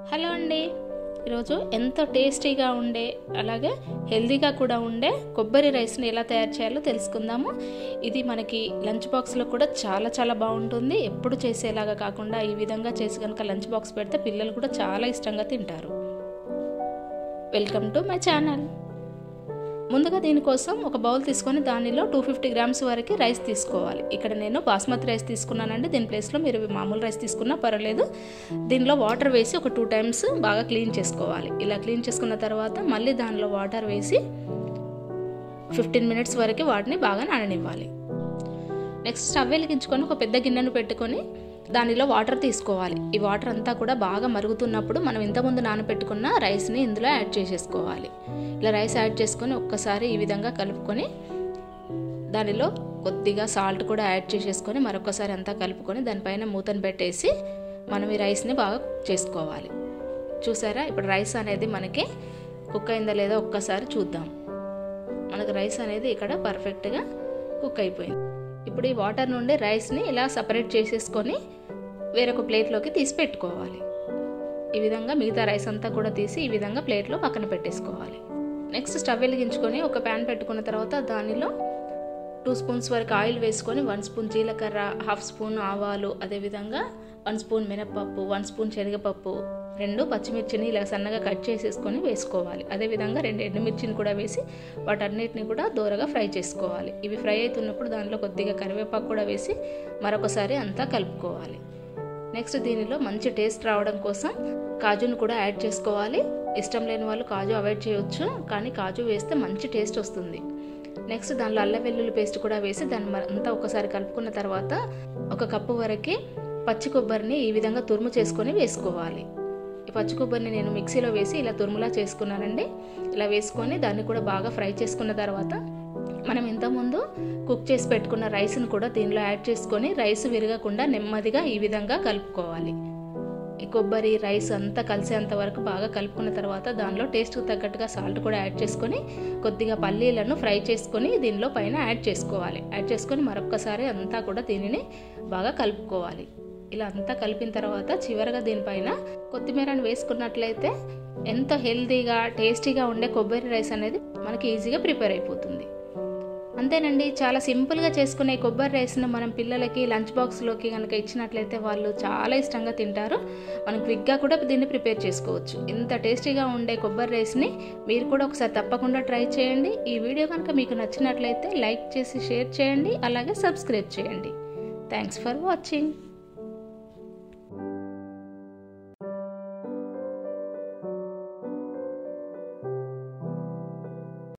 hello అండి ఈరోజు ఎంతో టేస్టీగా ఉండే అలాగే హెల్తీగా కూడా ఉండే కొబ్బరి రైస్ని ఎలా తయారు చేయాలో తెలుసుకుందాము ఇది మనకి లంచ్ బాక్స్లో కూడా చాలా చాలా బాగుంటుంది ఎప్పుడు చేసేలాగా కాకుండా ఈ విధంగా చేసి కనుక లంచ్ బాక్స్ పెడితే పిల్లలు కూడా చాలా ఇష్టంగా తింటారు వెల్కమ్ టు మై ఛానల్ ముందుగా దీనికోసం ఒక బౌల్ తీసుకొని దానిలో టూ ఫిఫ్టీ గ్రామ్స్ వరకు రైస్ తీసుకోవాలి ఇక్కడ నేను బాస్మతి రైస్ తీసుకున్నానండి దీని ప్లేస్లో మీరు మామూలు రైస్ తీసుకున్నా పర్వాలేదు దీనిలో వాటర్ వేసి ఒక టూ టైమ్స్ బాగా క్లీన్ చేసుకోవాలి ఇలా క్లీన్ చేసుకున్న తర్వాత మళ్ళీ దానిలో వాటర్ వేసి ఫిఫ్టీన్ మినిట్స్ వరకు వాటిని బాగా నాననివ్వాలి నెక్స్ట్ స్టవ్ వెలిగించుకొని ఒక పెద్ద గిన్నెను పెట్టుకొని దానిలో వాటర్ తీసుకోవాలి ఈ వాటర్ అంతా కూడా బాగా మరుగుతున్నప్పుడు మనం ఇంతకుముందు నానబెట్టుకున్న రైస్ని ఇందులో యాడ్ చేసేసుకోవాలి ఇలా రైస్ యాడ్ చేసుకొని ఒక్కసారి ఈ విధంగా కలుపుకొని దానిలో కొద్దిగా సాల్ట్ కూడా యాడ్ చేసేసుకొని మరొకసారి అంతా కలుపుకొని దానిపైన మూతను పెట్టేసి మనం ఈ రైస్ని బాగా కుక్ చేసుకోవాలి చూసారా ఇప్పుడు రైస్ అనేది మనకి కుక్ అయిందా లేదా ఒక్కసారి చూద్దాం మనకు రైస్ అనేది ఇక్కడ పర్ఫెక్ట్గా కుక్ అయిపోయింది ఇప్పుడు ఈ వాటర్ నుండి రైస్ని ఇలా సపరేట్ చేసేసుకొని వేరొక ప్లేట్లోకి తీసి పెట్టుకోవాలి ఈ విధంగా మిగతా రైస్ అంతా కూడా తీసి ఈ విధంగా ప్లేట్లో పక్కన పెట్టేసుకోవాలి నెక్స్ట్ స్టవ్ వెలిగించుకొని ఒక ప్యాన్ పెట్టుకున్న తర్వాత దానిలో టూ స్పూన్స్ వరకు ఆయిల్ వేసుకొని వన్ స్పూన్ జీలకర్ర హాఫ్ స్పూన్ ఆవాలు అదేవిధంగా వన్ స్పూన్ మినప్పప్పు వన్ స్పూన్ శనగపప్పు రెండు పచ్చిమిర్చిని ఇలా సన్నగా కట్ చేసేసుకొని వేసుకోవాలి అదేవిధంగా రెండు ఎండుమిర్చిని కూడా వేసి వాటన్నిటిని కూడా దూరగా ఫ్రై చేసుకోవాలి ఇవి ఫ్రై అవుతున్నప్పుడు దానిలో కొద్దిగా కరివేపాకు కూడా వేసి మరొకసారి అంతా కలుపుకోవాలి నెక్స్ట్ దీనిలో మంచి టేస్ట్ రావడం కోసం కాజును కూడా యాడ్ చేసుకోవాలి ఇష్టం లేని వాళ్ళు కాజు అవాయిడ్ చేయొచ్చు కానీ కాజు వేస్తే మంచి టేస్ట్ వస్తుంది నెక్స్ట్ దానిలో అల్లం వెల్లుల్లి పేస్ట్ కూడా వేసి దాన్ని అంతా ఒకసారి కలుపుకున్న తర్వాత ఒక కప్పు వరకు పచ్చి కొబ్బరిని ఈ విధంగా తురుము చేసుకొని వేసుకోవాలి ఈ పచ్చి కొబ్బరిని నేను మిక్సీలో వేసి ఇలా తురుములా చేసుకున్నానండి ఇలా వేసుకొని దాన్ని కూడా బాగా ఫ్రై చేసుకున్న తర్వాత మనం ఇంతకుముందు కుక్ చేసి పెట్టుకున్న రైస్ను కూడా దీనిలో యాడ్ చేసుకొని రైస్ విరగకుండా నెమ్మదిగా ఈ విధంగా కలుపుకోవాలి ఈ కొబ్బరి రైస్ అంతా కలిసేంత వరకు బాగా కలుపుకున్న తర్వాత దానిలో టేస్ట్కి తగ్గట్టుగా సాల్ట్ కూడా యాడ్ చేసుకొని కొద్దిగా పల్లీలను ఫ్రై చేసుకొని దీనిలో పైన యాడ్ చేసుకోవాలి యాడ్ చేసుకొని మరొక్కసారి అంతా కూడా దీనిని బాగా కలుపుకోవాలి ఇలా అంతా కలిపిన తర్వాత చివరగా దీనిపైన కొత్తిమీరను వేసుకున్నట్లయితే ఎంతో హెల్తీగా టేస్టీగా ఉండే కొబ్బరి రైస్ అనేది మనకి ఈజీగా ప్రిపేర్ అయిపోతుంది అంతేనండి చాలా సింపుల్గా చేసుకునే కొబ్బరి రైస్ను మనం పిల్లలకి లంచ్ బాక్స్లోకి కనుక ఇచ్చినట్లయితే వాళ్ళు చాలా ఇష్టంగా తింటారు మనం క్విక్గా కూడా దీన్ని ప్రిపేర్ చేసుకోవచ్చు ఇంత టేస్టీగా ఉండే కొబ్బరి రైస్ని మీరు కూడా ఒకసారి తప్పకుండా ట్రై చేయండి ఈ వీడియో కనుక మీకు నచ్చినట్లయితే లైక్ చేసి షేర్ చేయండి అలాగే సబ్స్క్రైబ్ చేయండి థ్యాంక్స్ ఫర్ వాచింగ్